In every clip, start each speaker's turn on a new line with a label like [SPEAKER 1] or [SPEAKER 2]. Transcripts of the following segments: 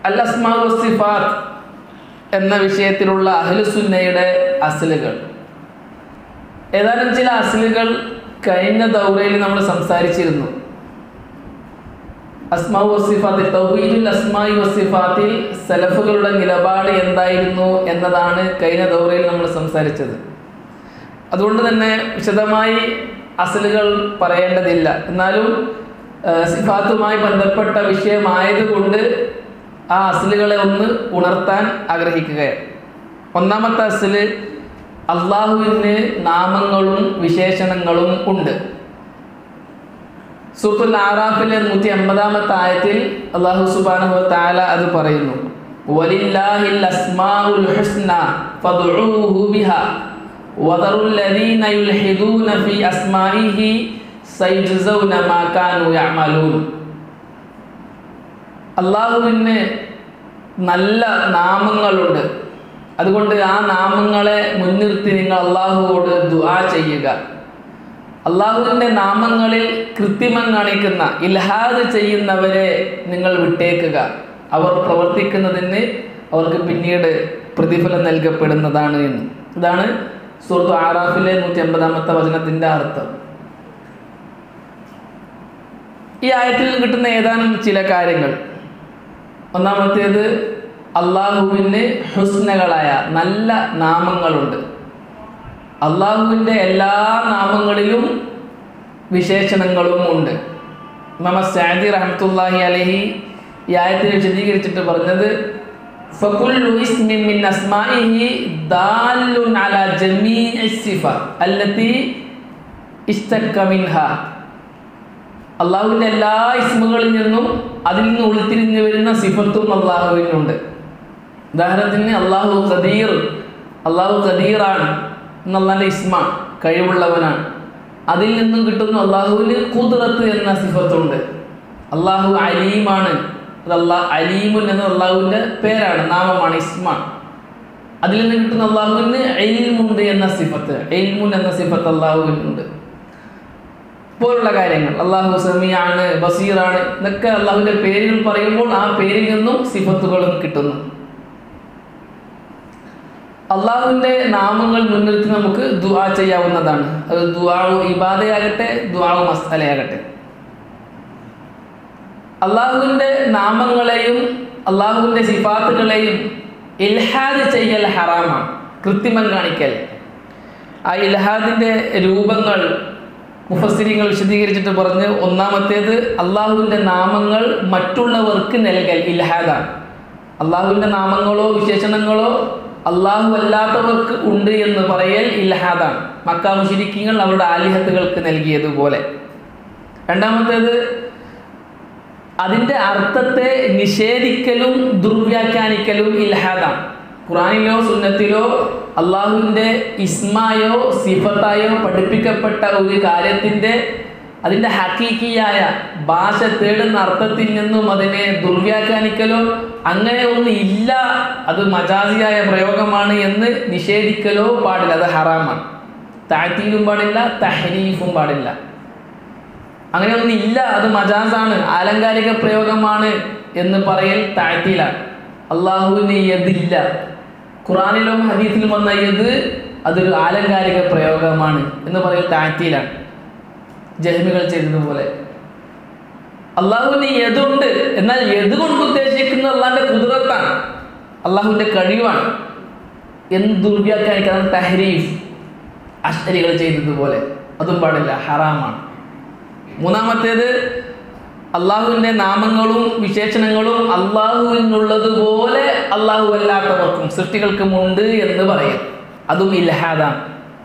[SPEAKER 1] അൽ അസ്മാ വസിഫാത്ത് എന്ന വിഷയത്തിലുള്ള അഹ്ലുസുന്നയുടെ അസലുകൾ ഏതാനും ചില അസലുകൾ കഴിഞ്ഞ ദൗറയിൽ നമ്മൾ സംസാരിച്ചിരുന്നു അസ്മാ വസിഫാത്തിൽ തൗഹീദുൽ അസ്മായി വസിഫാത്തിൽ സലഫുകളുടെ നിലപാട് എന്തായിരുന്നു എന്നതാണ് കഴിഞ്ഞ ദൗറയിൽ നമ്മൾ സംസാരിച്ചത് അതുകൊണ്ട് തന്നെ വിശദമായി അസലുകൾ പറയേണ്ടതില്ല എന്നാലും ആ, സിഫാത്തുമായി ബന്ധപ്പെട്ട വിഷയമായതുകൊണ്ട് ആ അസലുകളെ ഒന്ന് ഉണർത്താൻ ആഗ്രഹിക്കുകയാണ് ഒന്നാമത്തെ അസല് അള്ളാഹുവിന് നാമങ്ങളും വിശേഷണങ്ങളും ഉണ്ട് സൂറത്തുൽ ആറാഫിലെ നൂറ്റി അമ്പതാമത്തെ ആയത്തിൽ അള്ളാഹു സുബാനഹു താല അത് പറയുന്നു വലില്ലാഹിൽ അസ്മാഉൽ ഹുസ്ന ഫദ്ഉഹു ബിഹാ വദറുൽ ലദീന യുൽഹിദൂന ഫീ അസ്മാഇഹി സയജ്സൗന മാ കാനൂ യഅമലൂൻ അള്ളാഹുവിന് നല്ല നാമങ്ങളുണ്ട് അതുകൊണ്ട് ആ നാമങ്ങളെ മുൻനിർത്തി നിങ്ങൾ അള്ളാഹുവോട് ദുആ ചെയ്യുക അള്ളാഹുവിൻ്റെ നാമങ്ങളിൽ കൃത്രിമം കാണിക്കുന്ന ഇൽഹാദ് ചെയ്യുന്നവരെ നിങ്ങൾ വിട്ടേക്കുക അവർ പ്രവർത്തിക്കുന്നതിന് അവർക്ക് പിന്നീട് പ്രതിഫലം നൽകപ്പെടുന്നതാണ് എന്ന് ഇതാണ് സുഹൃത്തു ആറാഫിലെ നൂറ്റി അമ്പതാമത്തെ വചനത്തിൻ്റെ അർത്ഥം ഈ ആയത്തിൽ നിന്ന് കിട്ടുന്ന ഏതാനും ചില കാര്യങ്ങൾ ഒന്നാമത്തേത് അള്ളാഹുവിന് ഹുസ്നകളായ നല്ല നാമങ്ങളുണ്ട് അള്ളാഹുവിൻ്റെ എല്ലാ നാമങ്ങളിലും വിശേഷണങ്ങളും ഉണ്ട് ഇമാമ സാദി റഹ്മത്തുള്ളാഹി അലഹി ഈ ആയത്തിൽ വിശദീകരിച്ചിട്ട് പറഞ്ഞത് ഫകുല്ലു ഇസ്മിൻ മിൻ അസ്മാഇഹി ദാലുൻ അലാ ജമീഇ സിഫ അല്ലതി ഇസ്തക്ക മിൻഹ അള്ളാഹുവിൻ്റെ എല്ലാ ഇസ്മുകളിൽ നിന്നും അതിൽ നിന്ന് ഉൾത്തിരിഞ്ഞു വരുന്ന സിഫത്തും അള്ളാഹുവിനുണ്ട് ഉദാഹരണത്തിന് അള്ളാഹു ഖദീർ അള്ളാഹു ഖദീറാണ് എന്നുള്ളതിൻ്റെ ഇസ്മ കഴിവുള്ളവനാണ് അതിൽ നിന്നും കിട്ടുന്ന അള്ളാഹുവിന് കുതിറത്ത് എന്ന സിഫത്തുണ്ട് അള്ളാഹു അലീമാണ് അത് അള്ളാഹ് അലീമുൻ എന്ന അള്ളാഹുവിൻ്റെ പേരാണ് നാമമാണ് ഇസ്മ അതിൽ നിന്ന് കിട്ടുന്ന അള്ളാഹുവിന് എൽമുണ്ട് എന്ന സിഫത്ത് എൽമുൻ എന്ന സിഫത്ത് അള്ളാഹുവിനുണ്ട് പോലുള്ള കാര്യങ്ങൾ അള്ളാഹു സമീയാണ് ബസീറാണ് ഇതൊക്കെ അള്ളാഹുവിൻ്റെ പേരുകൾ പറയുമ്പോൾ ആ പേരിൽ നിന്നും സിഫത്തുകളും കിട്ടുന്നു അള്ളാഹുവിൻ്റെ നാമങ്ങൾ മുൻനിർത്തി നമുക്ക് ദുആ ചെയ്യാവുന്നതാണ് അത് ദുആവ് ഇബാദയാകട്ടെ ദുആവ് മസ്തലയാകട്ടെ അള്ളാഹുവിൻ്റെ നാമങ്ങളെയും അള്ളാഹുവിൻ്റെ സിഫാത്തുകളെയും ഇൽഹാദ് ചെയ്യൽ ഹറാമാണ് കൃത്രിമം കാണിക്കൽ ആ ഇൽഹാദിൻ്റെ രൂപങ്ങൾ മുഫസ്സിരിങ്ങൾ വിശദീകരിച്ചിട്ട് പറഞ്ഞ് ഒന്നാമത്തേത് അള്ളാഹുവിൻ്റെ നാമങ്ങൾ മറ്റുള്ളവർക്ക് നൽകൽ ഇൽഹാദാണ് അള്ളാഹുവിൻ്റെ നാമങ്ങളോ വിശേഷണങ്ങളോ അള്ളാഹു അല്ലാത്തവർക്ക് ഉണ്ട് എന്ന് പറയൽ ഇൽഹാദാണ് മക്ക മുഷിരിക്കങ്ങൾ അവരുടെ ആലിഹത്തുകൾക്ക് നൽകിയതുപോലെ രണ്ടാമത്തേത് അതിൻ്റെ അർത്ഥത്തെ നിഷേധിക്കലും ദുർവ്യാഖ്യാനിക്കലും ഇൽഹാദാണ് ഖുറാനിലോ സുന്നത്തിലോ അള്ളാഹുവിൻ്റെ ഇസ്മായോ സിഫത്തായോ പഠിപ്പിക്കപ്പെട്ട ഒരു കാര്യത്തിൻ്റെ അതിൻ്റെ ഹക്കീക്കിയായ ഭാഷ തേടുന്ന അർത്ഥത്തിൽ നിന്നും അതിനെ ദുർവ്യാഖ്യാനിക്കലോ അങ്ങനെ ഒന്നും ഇല്ല അത് മജാസിയായ പ്രയോഗമാണ് എന്ന് നിഷേധിക്കലോ പാടില്ല അത് ഹറാമാണ് താഴ്ത്തിയിലും പാടില്ല തഹരീഫും പാടില്ല അങ്ങനെയൊന്നും ഇല്ല അത് മജാസാണ് ആലങ്കാരിക പ്രയോഗമാണ് എന്ന് പറയൽ താഴ്ത്തിയിലാണ് അള്ളാഹുവിന് യതില്ല ഖുറാനിലും ഹദീസിലും വന്ന യത് അതൊരു ആലങ്കാരിക പ്രയോഗമാണ് എന്ന് പറയൽ താഴ്ത്തിയിലാണ് ജഹ്മികൾ ചെയ്തതുപോലെ അള്ളാഹുവിന് യതുണ്ട് എന്നാൽ യത് കൊണ്ട് ഉദ്ദേശിക്കുന്നത് അള്ളാഹിന്റെ കുതിരത്താണ് അള്ളാഹുവിന്റെ കഴിവാണ് എന്ന് ദുർവ്യാഖ്യാനിക്കാൻ തഹരീഫ് അശ്വരികൾ ചെയ്തതുപോലെ അതും പാടില്ല ഹറാമാണ് മൂന്നാമത്തേത് അള്ളാഹുവിൻ്റെ നാമങ്ങളും വിശേഷണങ്ങളും അള്ളാഹുവിനുള്ളതുപോലെ അള്ളാഹു അല്ലാത്തവർക്കും സൃഷ്ടികൾക്കും ഉണ്ട് എന്ന് പറയും അതും ഇൽഹാദാണ്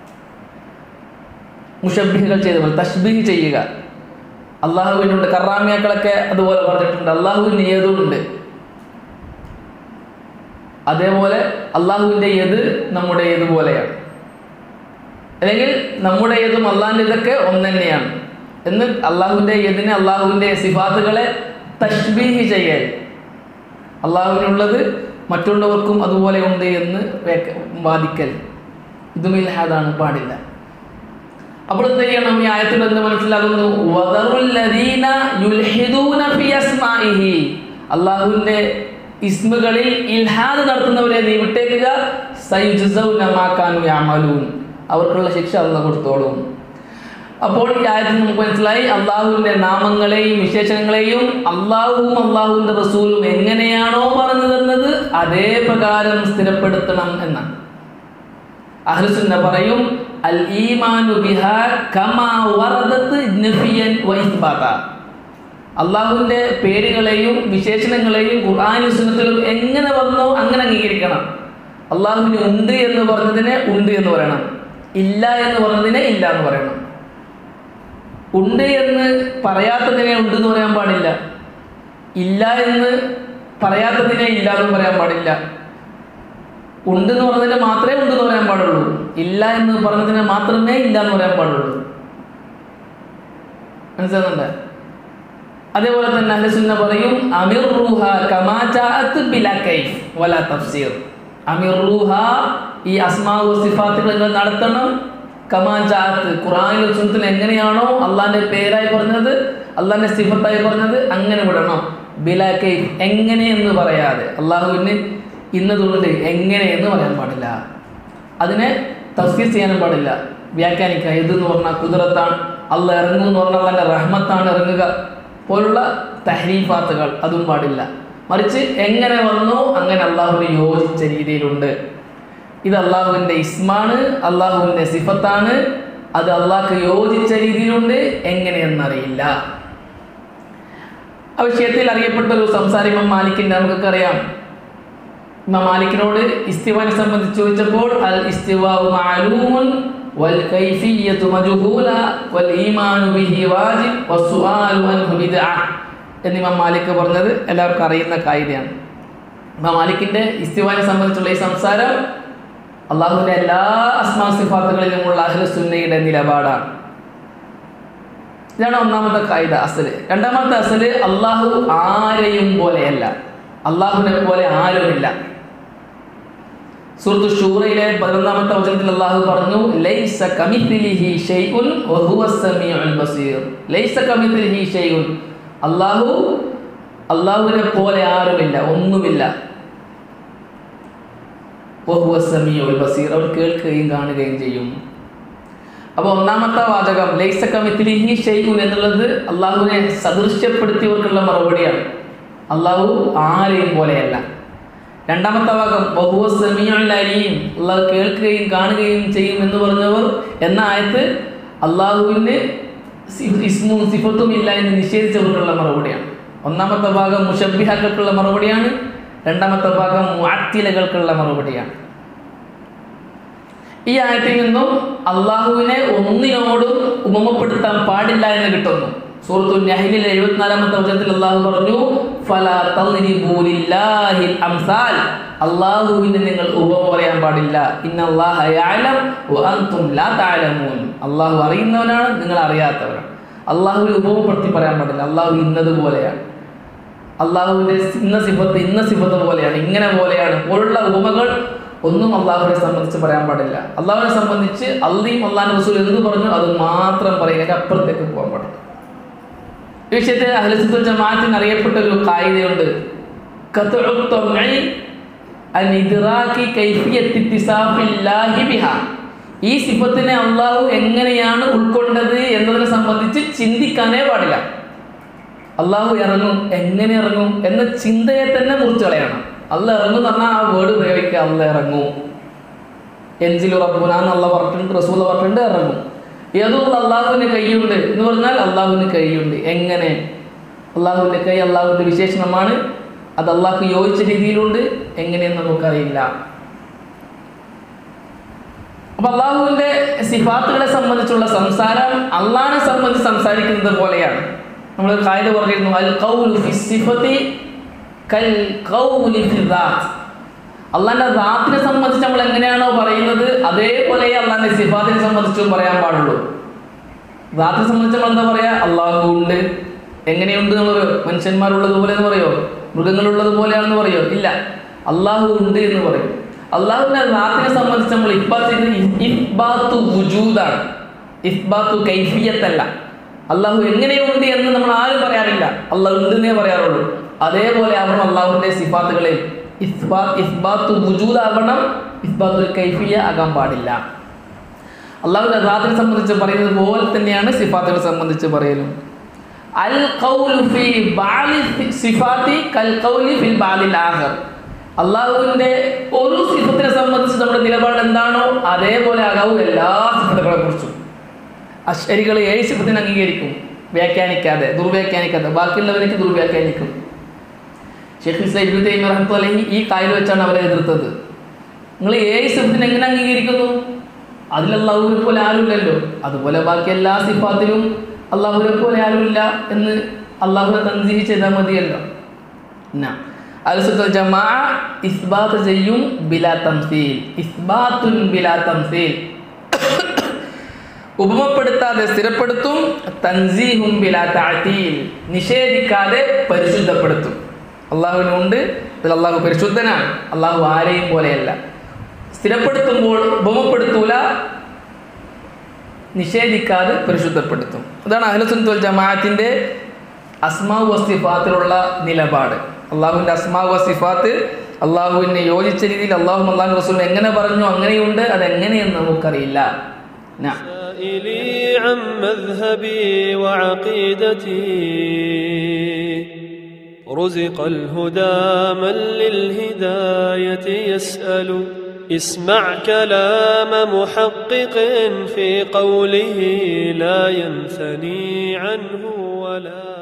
[SPEAKER 1] മുഷബിഹുകൾ ചെയ്തപോലെ തഷ്ബിഹ് ചെയ്യുക അള്ളാഹുവിനുണ്ട് കറാമിയാക്കളൊക്കെ അതുപോലെ പറഞ്ഞിട്ടുണ്ട് അള്ളാഹുവിന് ഏതുണ്ട് അതേപോലെ അള്ളാഹുവിൻ്റെ ഏത് നമ്മുടെ ഏതുപോലെയാണ് അല്ലെങ്കിൽ നമ്മുടെ ഏതും അള്ളാഹിൻ്റെ ഇതൊക്കെ ഒന്ന് തന്നെയാണ് എന്ന് അള്ളാഹുവിൻ്റെ ഏതിനെ അള്ളാഹുവിൻ്റെ സിഫാത്തുകളെ തഷ്ബീഹ് ചെയ്യൽ അള്ളാഹുവിനുള്ളത് മറ്റുള്ളവർക്കും അതുപോലെ ഉണ്ട് എന്ന് വേക്ക- വാദിക്കൽ ഇതും ഇൽഹാദാണ് പാടില്ല അപ്പോൾ എന്ത് ചെയ്യണം ഈ ആയത്തിൽ എന്ത് മനസ്സിലാകുന്നു വദറുൽ ലദീന യുൽഹിദൂന ഫി അസ്മാഇഹി അള്ളാഹുവിൻ്റെ ഇസ്മുകളിൽ ഇൽഹാദ് നടത്തുന്നവരെ നീ വിട്ടേക്കുക സയുജസൗന മാ കാനു യഅമലൂൻ അവർക്കുള്ള ശിക്ഷ അള്ളാഹ് കൊടുത്തോളും അപ്പോൾ ഈ ആയത്തിൽ നമുക്ക് മനസ്സിലായി അള്ളാഹുവിന്റെ നാമങ്ങളെയും വിശേഷങ്ങളെയും അള്ളാഹുവും അള്ളാഹുവിന്റെ റസൂലും എങ്ങനെയാണോ പറഞ്ഞു തന്നത് അതേ പ്രകാരം സ്ഥിരപ്പെടുത്തണം എന്നാണ് അഹ്ലുസുന്ന പറയും അൽ ഈമാനു ബിഹാ കമാ വറദത്ത് നഫിയൻ വ ഇസ്ബാത അള്ളാഹുവിന്റെ പേരുകളെയും വിശേഷണങ്ങളെയും ഖുർആാനും സുന്നത്തിലും എങ്ങനെ വന്നോ അങ്ങനെ അംഗീകരിക്കണം അള്ളാഹുവിന് ഉണ്ട് എന്ന് പറഞ്ഞതിനെ ഉണ്ട് എന്ന് പറയണം ഇല്ല എന്ന് പറഞ്ഞതിനെ ഇല്ല എന്ന് പറയണം ഉണ്ട് എന്ന് പറയാത്തതിനെ ഉണ്ട് എന്ന് പറയാൻ പാടില്ല ഇല്ല എന്ന് പറയാത്തതിനെ ഇല്ല എന്ന് പറയാൻ പാടില്ല ഉണ്ട് എന്ന് പറഞ്ഞതിനെ മാത്രമേ ഉണ്ട് എന്ന് പറയാൻ പാടുള്ളൂ ഇല്ല എന്ന് പറഞ്ഞതിനെ മാത്രമേ ഇല്ല എന്ന് പറയാൻ പാടുള്ളൂ മനസ്സിലാകുന്നുണ്ട് അതേപോലെ തന്നെ അഹ്ലുസുന്ന പറയും അമിർ റൂഹ കമാ ജാഅത്ത് ബിലാ കൈഫ് വലാ തഫ്സീർ അമിർ റൂഹ ഈ അസ്മാഉ സിഫാത്തുകൾ നിങ്ങൾ നടത്തണം കമാ ജാഅത്ത് ഖുർആനിലും സുന്നത്തിലും എങ്ങനെയാണോ അള്ളാഹിന്റെ പേരായി പറഞ്ഞത് അള്ളാഹിന്റെ സിഫത്തായി പറഞ്ഞത് അങ്ങനെ വിടണം ബിലാ കൈഫ് എങ്ങനെ എന്ന് പറയാതെ അള്ളാഹുവിന് ഇന്നതുകൊണ്ട് എങ്ങനെ എന്ന് പറയാൻ പാടില്ല അതിനെ തഫ്സീർ ചെയ്യാനും പാടില്ല വ്യാഖ്യാനിക്കുക ഇത് എന്ന് പറഞ്ഞാൽ കുതിരത്താണ് അല്ല ഇറങ്ങും എന്ന് പറഞ്ഞാൽ അള്ളാന്റെ റഹ്മത്താണ് ഇറങ്ങുക പോലുള്ള തഹരീഫാത്തുകൾ അതും പാടില്ല മറിച്ച് എങ്ങനെ വന്നോ അങ്ങനെ അള്ളാഹുവിന് യോജിച്ച രീതിയിലുണ്ട് ഇത് അള്ളാഹുവിൻ്റെ ഇസ്മാണ് അള്ളാഹുവിൻ്റെ സിഫത്താണ് അത് അള്ളാഹ്ക്ക് യോജിച്ച രീതിയിലുണ്ട് എങ്ങനെയെന്നറിയില്ല ആ വിഷയത്തിൽ അറിയപ്പെട്ട ഒരു സംസാരം ഇമാം മാലിക്കിൻ്റെ നമുക്കൊക്കെ അറിയാം ഇമാം മാലിക്കിനോട് ഇസ്തിവാനെ സംബന്ധിച്ച് ചോദിച്ചപ്പോൾ അൽ ഇസ്തിവാഉ മഅലൂമുൻ വൽ കൈഫിയ്യതു മജ്ഹൂല വൽ ഈമാനു ബിഹി വാജിബ് വസ്സുആലു അൻഹു ബിദ്അ എന്ന് ഇമാം മാലിക് പറഞ്ഞത് എല്ലാവർക്കും അറിയുന്ന കായികയാണ് ഇമാം മാലിക്കിന്റെ ഇസ്തിവാനെ സംബന്ധിച്ചുള്ള ഈ സംസാരം അള്ളാഹുവിന്റെ എല്ലാ അസ്മാ സിഫാത്തുകളിലുമുള്ള അഹ്ലു സുന്നയുടെ നിലപാടാണ് ഇതാണ് ഒന്നാമത്തെ കായിക അസല് രണ്ടാമത്തെ അസല് അള്ളാഹു ആരെയും പോലെയല്ല അള്ളാഹുവിനെ പോലെ ആരുമില്ല സൂറത്തു ഷൂറയിലെ പതിനൊന്നാമത്തെ വചനത്തിൽ അള്ളാഹു പറഞ്ഞു ലൈസ കമിത്ലിഹി ഷൈഉൻ വഹുവ സമീഉൽ ബസീർ ലൈസ കമിത്ലിഹി ഷൈഉൻ അള്ളാഹു അള്ളാഹുവിനെ പോലെ ആരുമില്ല ഒന്നുമില്ല വഹുവ സമീഉൽ ബസീർ അവർ കേൾക്കുകയും കാണുകയും ചെയ്യും അപ്പോൾ ഒന്നാമത്തെ വാചകം ലൈസ കമിത്ലിഹി ഷൈഉൻ എന്നുള്ളത് അള്ളാഹുവിനെ സദൃശ്യപ്പെടുത്തിയവർക്കുള്ള മറുപടിയാണ് അള്ളാഹു ആരെയും പോലെയല്ല രണ്ടാമത്തെ ഭാഗം ബഹുവ സമീഉൽ അലീം അള്ളാഹു കേൾക്കുകയും കാണുകയും ചെയ്യും എന്ന് പറഞ്ഞവർ എന്ന ആയത്ത് അള്ളാഹുവിന് സി- ഇസ്മും സിഫത്തും ഇല്ല എന്ന് നിഷേധിച്ചവർക്കുള്ള മറുപടിയാണ് ഒന്നാമത്തെ ഭാഗം മുഷബിഹാക്കൾക്കുള്ള മറുപടിയാണ് രണ്ടാമത്തെ ഭാഗം മുഅത്തിലകൾക്കുള്ള മറുപടിയാണ് ഈ ആയത്തിൽ നിന്നും അള്ളാഹുവിനെ ഒന്നിനോടും ഉപമപ്പെടുത്താൻ പാടില്ല എന്ന് കിട്ടുന്നു സൂറത്തു നഹലിലെ എഴുപത്തിനാലാമത്തെ വചനത്തിൽ അള്ളാഹു പറഞ്ഞു ഫലാ തദ്രിബൂ ലില്ലാഹിൽ അംസാൽ അള്ളാഹുവിന് നിങ്ങൾ ഉപമ പറയാൻ പാടില്ല ഇന്നല്ലാഹ യഅലം വ അൻതും ലാ തഅലമൂൻ അള്ളാഹു അറിയുന്നവനാണ് നിങ്ങൾ അറിയാത്തവരാണ് അള്ളാഹുവിന് ഉപമപ്പെടുത്തി പറയാൻ പാടില്ല അള്ളാഹു ഇന്നതുപോലെയാണ് അള്ളാഹുവിന്റെ ഇന്ന സിഫത്ത് ഇന്ന സിഫത്ത് പോലെയാണ് ഇങ്ങനെ പോലെയാണ് പോലുള്ള ഉപമകൾ ഒന്നും അള്ളാഹുവിനെ സംബന്ധിച്ച് പറയാൻ പാടില്ല അള്ളാഹുവിനെ സംബന്ധിച്ച് അള്ളീം അള്ളാഹു റസൂൽ എന്ത് പറഞ്ഞു അത് മാത്രം പറയുക അതിന്റെ അപ്പുറത്തേക്ക് പോകാൻ പാടില്ല ഈ വിഷയത്തിൽ അഹ്ലസുൽ ജമാഅത്തിന് അറിയപ്പെട്ട ഒരു കായികയുണ്ട് ഖത്ഉ ത്വംഇ അൻ ഇദ്റാക്കി കൈഫിയത്തി ഇത്തിസാഫില്ലാഹി ബിഹാ ഈ സിഫത്തിനെ അള്ളാഹു എങ്ങനെയാണ് ഉൾക്കൊണ്ടത് എന്നതിനെ സംബന്ധിച്ച് ചിന്തിക്കാനേ പാടില്ല അള്ളാഹു ഇറങ്ങും എങ്ങനെ ഇറങ്ങും എന്ന ചിന്തയെ തന്നെ മുറിച്ച് കളയണം അല്ല ഇറങ്ങും എന്ന് പറഞ്ഞാൽ ആ വേർഡ് പ്രയോഗിക്കുക അല്ല ഇറങ്ങും എൻജിൽ റബ്ബുനാന്ന് അല്ല പറഞ്ഞിട്ടുണ്ട് റസൂൽ പറഞ്ഞിട്ടുണ്ട് ഇറങ്ങും ഏതുകൊണ്ട് അള്ളാഹുവിന് കൈയുണ്ട് എന്ന് പറഞ്ഞാൽ അള്ളാഹുവിന് കൈയുണ്ട് എങ്ങനെ അള്ളാഹുവിൻ്റെ കൈ അള്ളാഹുവിൻ്റെ വിശേഷണമാണ് അത് അള്ളാഹ്ക്ക് യോജിച്ച രീതിയിലുണ്ട് എങ്ങനെയെന്ന് നമുക്കറിയില്ല അപ്പൊ അള്ളാഹുവിന്റെ സിഫാത്തുകളെ സംബന്ധിച്ചുള്ള സംസാരം അള്ളാഹിനെ സംബന്ധിച്ച് സംസാരിക്കുന്നത് പോലെയാണ് നമ്മൾ കായിക പറഞ്ഞിരുന്നു അൽ ഖൗലു ഫി സിഫതി കൽ ഖൗലി ഫി ദാത്ത് അള്ളാഹിന്റെ ദാത്തിനെ സംബന്ധിച്ച് നമ്മൾ എങ്ങനെയാണോ പറയുന്നത് അതേപോലെ അള്ളാഹിന്റെ സിഫാത്തിനെ സംബന്ധിച്ചും പറയാൻ പാടുള്ളൂ ദാത്തിനെ സംബന്ധിച്ച് നമ്മൾ എന്താ പറയാ അള്ളാഹു ഉണ്ട് എങ്ങനെയുണ്ട് നമ്മൾ മനുഷ്യന്മാരുള്ളതുപോലെ എന്ന് പറയോ മൃഗങ്ങളുള്ളത് പോലെയാണെന്ന് പറയോ ഇല്ല അള്ളാഹു ഉണ്ട് എന്ന് പറയും അള്ളാഹുവിന്റെ ദാത്തിനെ സംബന്ധിച്ച് നമ്മൾ ഇഫ്ബാത്ത് ചെയ്യുന്നത് ഇഫ്ബാത്തു വുജൂദാണ് ഇഫ്ബാത്തു കൈഫിയത്തല്ല അള്ളാഹു എങ്ങനെയുണ്ട് എന്ന് നമ്മൾ ആരും പറയാറില്ല അള്ളാഹു ഉണ്ടെന്നേ പറയാറുള്ളൂ അതേപോലെ ആവണം അള്ളാഹുവിൻ്റെ സിഫാത്തുകളിൽ ഇസ്ബാ ഇസ്ബാത്തു വുജൂദ് ആവണം ഇസ്ബാത്തുൽ കൈഫിയ ആകാൻ പാടില്ല അള്ളാഹുവിന്റെ ദാത്തിനെ സംബന്ധിച്ച് പറയുന്നത് പോലെ തന്നെയാണ് സിഫാത്തുകളെ സംബന്ധിച്ച് പറയലും അൽ ഖൗലു ഫീ ബാലി സിഫാത്തി കൽ ഖൗലി ഫിൽ ബാലിൽ ആഖർ അള്ളാഹുവിന്റെ ഒരു സിഫത്തിനെ സംബന്ധിച്ച് നമ്മുടെ നിലപാട് എന്താണോ അതേപോലെ ആകാവൂ എല്ലാ സിഫത്തുകളെ കുറിച്ചും അശ്വരികൾ ഏഴ് സിഫത്തിനെ അംഗീകരിക്കും വ്യാഖ്യാനിക്കാതെ ദുർവ്യാഖ്യാനിക്കാതെ ബാക്കിയുള്ളവരേക്ക് ദുർവ്യാഖ്യാനിക്കും ഷെയ്ഖ് ഇസ്ലാം ഇബ്നു തൈമിയ്യ റഹ്മത്തുള്ളാഹി അലൈഹി ഈ കാര്യം വെച്ചാണ് അവരെ എതിർത്തത് നിങ്ങൾ ഏഴ് സിഫത്തിനെ എങ്ങനെ അംഗീകരിക്കുന്നു അതിൽ അള്ളാഹുവിനെ പോലെ ആരുമില്ലല്ലോ അതുപോലെ ബാക്കി എല്ലാ സിഫാത്തിലും അള്ളാഹുവിനെ പോലെ ആരുമില്ല എന്ന് അള്ളാഹുവിനെ തൻസീഹ് ചെയ്താൽ മതിയല്ലോ എന്നാ അൽസുൽ ജമാ ഇസ്ബാത്ത് ചെയ്യും ബിലാ തംസീൽ ഇസ്ബാത്തുൻ ബിലാ തംസീൽ ഉപമപ്പെടുത്താതെ സ്ഥിരപ്പെടുത്തും തൻസീഹും ബിലാ താഴ്ത്തീൽ നിഷേധിക്കാതെ പരിശുദ്ധപ്പെടുത്തും അള്ളാഹുവിനുണ്ട് അതിൽ അള്ളാഹു പരിശുദ്ധനാണ് അള്ളാഹു ആരെയും പോലെയല്ല സ്ഥിരപ്പെടുത്തുമ്പോൾ ഉപമപ്പെടുത്തൂല നിഷേധിക്കാതെ പരിശുദ്ധപ്പെടുത്തും അതാണ് അഹ്ലസുൽ ജമാഅത്തിന്റെ അസ്മാ വസിഫാത്തിലുള്ള നിലപാട് അള്ളാഹുവിൻ്റെ അസ്മാ വസിഫാത്ത് അള്ളാഹുവിനെ യോജിച്ച രീതിയിൽ അള്ളാഹു അള്ളാഹു റസൂൽ എങ്ങനെ പറഞ്ഞു അങ്ങനെയുണ്ട് അതെങ്ങനെയെന്ന് നമുക്കറിയില്ല നാ.
[SPEAKER 2] سائلي عن مذهبي وعقيدتي رزق الهدى من للهداية يسأل اسمع كلام محقق في قوله لا ينثني عنه ولا